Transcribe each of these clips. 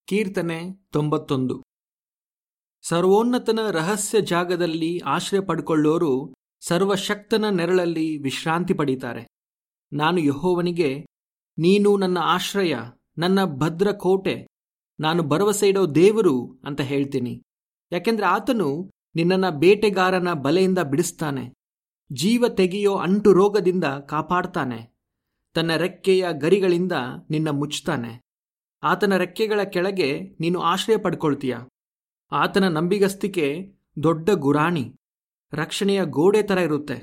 ಕೀರ್ತನೆ ತೊಂಬತ್ತೊಂದು ಸರ್ವೋನ್ನತನ ರಹಸ್ಯ ಜಾಗದಲ್ಲಿ ಆಶ್ರಯ ಪಡ್ಕೊಳ್ಳೋರು ಸರ್ವಶಕ್ತನ ನೆರಳಲ್ಲಿ ವಿಶ್ರಾಂತಿ ಪಡೀತಾರೆ ನಾನು ಯಹೋವನಿಗೆ ನೀನು ನನ್ನ ಆಶ್ರಯ ನನ್ನ ಭದ್ರ ಕೋಟೆ ನಾನು ಭರವಸೆ ಇಡೋ ದೇವರು ಅಂತ ಹೇಳ್ತೀನಿ ಯಾಕೆಂದ್ರೆ ಆತನು ನಿನ್ನನ್ನ ಬೇಟೆಗಾರನ ಬಲೆಯಿಂದ ಬಿಡಿಸ್ತಾನೆ ಜೀವ ತೆಗೆಯೋ ಅಂಟು ರೋಗದಿಂದ ಕಾಪಾಡ್ತಾನೆ ತನ್ನ ರೆಕ್ಕೆಯ ಗರಿಗಳಿಂದ ನಿನ್ನ ಮುಚ್ತಾನೆ ಆತನ ರೆಕ್ಕೆಗಳ ಕೆಳಗೆ ನೀನು ಆಶ್ರಯ ಪಡ್ಕೊಳ್ತೀಯ ಆತನ ನಂಬಿಗಸ್ತಿಕೆ ದೊಡ್ಡ ಗುರಾಣಿ ರಕ್ಷಣೆಯ ಗೋಡೆ ಥರ ಇರುತ್ತೆ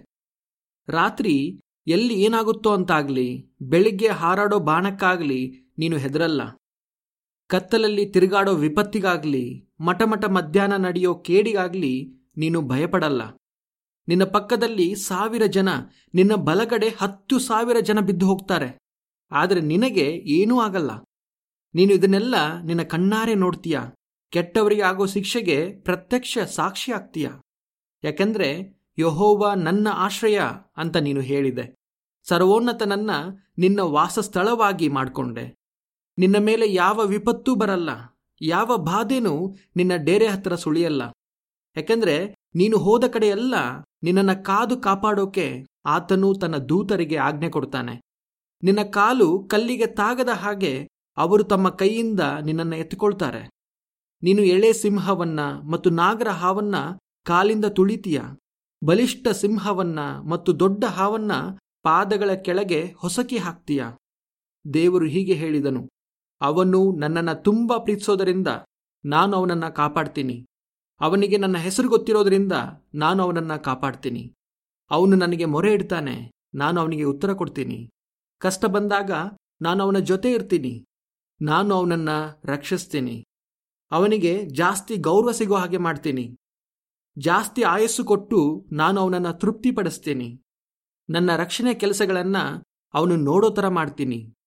ರಾತ್ರಿ ಎಲ್ಲಿ ಏನಾಗುತ್ತೋ ಅಂತಾಗ್ಲಿ ಬೆಳಿಗ್ಗೆ ಹಾರಾಡೋ ಬಾಣಕ್ಕಾಗ್ಲಿ ನೀನು ಹೆದರಲ್ಲ ಕತ್ತಲಲ್ಲಿ ತಿರುಗಾಡೋ ವಿಪತ್ತಿಗಾಗ್ಲಿ ಮಟಮಟ ಮಧ್ಯಾಹ್ನ ನಡೆಯೋ ಕೇಡಿಗಾಗ್ಲಿ ನೀನು ಭಯಪಡಲ್ಲ ನಿನ್ನ ಪಕ್ಕದಲ್ಲಿ ಸಾವಿರ ಜನ ನಿನ್ನ ಬಲಗಡೆ ಹತ್ತು ಸಾವಿರ ಜನ ಬಿದ್ದು ಹೋಗ್ತಾರೆ ಆದರೆ ನಿನಗೆ ಏನೂ ಆಗಲ್ಲ ನೀನು ಇದನ್ನೆಲ್ಲ ನಿನ್ನ ಕಣ್ಣಾರೆ ನೋಡ್ತೀಯ ಕೆಟ್ಟವರಿಗೆ ಆಗೋ ಶಿಕ್ಷೆಗೆ ಪ್ರತ್ಯಕ್ಷ ಸಾಕ್ಷಿ ಆಗ್ತೀಯ ಯಾಕೆಂದ್ರೆ ಯಹೋವ ನನ್ನ ಆಶ್ರಯ ಅಂತ ನೀನು ಹೇಳಿದೆ ಸರ್ವೋನ್ನತನನ್ನ ನಿನ್ನ ವಾಸಸ್ಥಳವಾಗಿ ಮಾಡಿಕೊಂಡೆ ನಿನ್ನ ಮೇಲೆ ಯಾವ ವಿಪತ್ತೂ ಬರಲ್ಲ ಯಾವ ಬಾಧೆನೂ ನಿನ್ನ ಡೇರೆ ಹತ್ರ ಸುಳಿಯಲ್ಲ ಯಾಕೆಂದ್ರೆ ನೀನು ಹೋದ ಕಡೆಯೆಲ್ಲ ನಿನ್ನನ್ನು ಕಾದು ಕಾಪಾಡೋಕೆ ಆತನು ತನ್ನ ದೂತರಿಗೆ ಆಜ್ಞೆ ಕೊಡ್ತಾನೆ ನಿನ್ನ ಕಾಲು ಕಲ್ಲಿಗೆ ತಾಗದ ಹಾಗೆ ಅವರು ತಮ್ಮ ಕೈಯಿಂದ ನಿನ್ನನ್ನು ಎತ್ತಿಕೊಳ್ತಾರೆ ನೀನು ಎಳೆ ಸಿಂಹವನ್ನ ಮತ್ತು ನಾಗರ ಹಾವನ್ನ ಕಾಲಿಂದ ತುಳಿತೀಯ ಬಲಿಷ್ಠ ಸಿಂಹವನ್ನ ಮತ್ತು ದೊಡ್ಡ ಹಾವನ್ನ ಪಾದಗಳ ಕೆಳಗೆ ಹೊಸಕಿ ಹಾಕ್ತೀಯ ದೇವರು ಹೀಗೆ ಹೇಳಿದನು ಅವನು ನನ್ನನ್ನು ತುಂಬಾ ಪ್ರೀತಿಸೋದರಿಂದ ನಾನು ಅವನನ್ನ ಕಾಪಾಡ್ತೀನಿ ಅವನಿಗೆ ನನ್ನ ಹೆಸರು ಗೊತ್ತಿರೋದ್ರಿಂದ ನಾನು ಅವನನ್ನ ಕಾಪಾಡ್ತೀನಿ ಅವನು ನನಗೆ ಮೊರೆ ಇಡ್ತಾನೆ ನಾನು ಅವನಿಗೆ ಉತ್ತರ ಕೊಡ್ತೀನಿ ಕಷ್ಟ ಬಂದಾಗ ನಾನು ಅವನ ಜೊತೆ ಇರ್ತೀನಿ ನಾನು ಅವನನ್ನ ರಕ್ಷಿಸ್ತೀನಿ ಅವನಿಗೆ ಜಾಸ್ತಿ ಗೌರವ ಸಿಗೋ ಹಾಗೆ ಮಾಡ್ತೀನಿ ಜಾಸ್ತಿ ಆಯಸ್ಸು ಕೊಟ್ಟು ನಾನು ಅವನನ್ನ ತೃಪ್ತಿಪಡಿಸ್ತೀನಿ ನನ್ನ ರಕ್ಷಣೆ ಕೆಲಸಗಳನ್ನ ಅವನು ನೋಡೋ ಥರ ಮಾಡ್ತೀನಿ